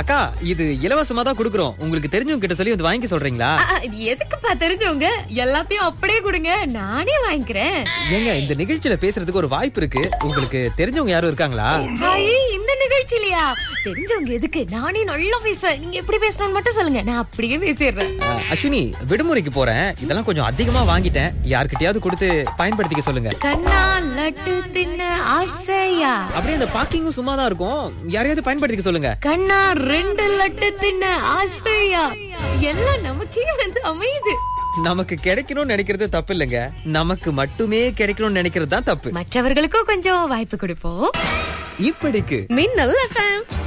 அக்கா இது இலவசமா தான் கொடுக்குறோம் உங்களுக்கு தெரிஞ்சவங்க கிட்ட சொல்லி வந்து வாங்கி சொல்றீங்களா ஆ, இது எதுக்குப்பா தெரிஞ்சவங்க எல்லாத்தையும் அப்படியே கொடுங்க நானே வாங்கிக்கிறேன் ஏங்க இந்த நிகழ்ச்சியில பேசுறதுக்கு ஒரு வாய்ப்பு இருக்கு உங்களுக்கு தெரிஞ்சவங்க யாரும் இருக்காங்களா ஐயே, இந்த நிகழ்ச்சியிலயா தெரிஞ்சவங்க எதுக்கு நானே நல்லா பேசுவேன் நீங்க எப்படி பேசணும்னு மட்டும் சொல்லுங்க நான் அப்படியே பேசிடுறேன் அஹ், அஸ்வினி விடுமுறைக்கு போறேன் இதெல்லாம் கொஞ்சம் அதிகமா வாங்கிட்டேன் யார்கிட்டயாவது கொடுத்து பயன்படுத்திக்க சொல்லுங்க கண்ணா லட்டு தின்ன ஆசையா அப்படியே அந்த பாக்கிங்கும் சும்மா தான் இருக்கும் யாரையாவது பயன்படுத்திக்க சொல்லுங்க கண்ணா ரெண்டு லட்டு தின்ன ஆசையா எல்லாம் நமக்கே வந்து அமையுது நமக்கு கிடைக்கணும்னு நினைக்கிறது தப்பு இல்லைங்க நமக்கு மட்டுமே கிடைக்கணும்னு நினைக்கிறது தான் தப்பு மற்றவர்களுக்கும் கொஞ்சம் வாய்ப்பு கொடுப்போம் இப்படிக்கு மின்னல் எஃப்எம்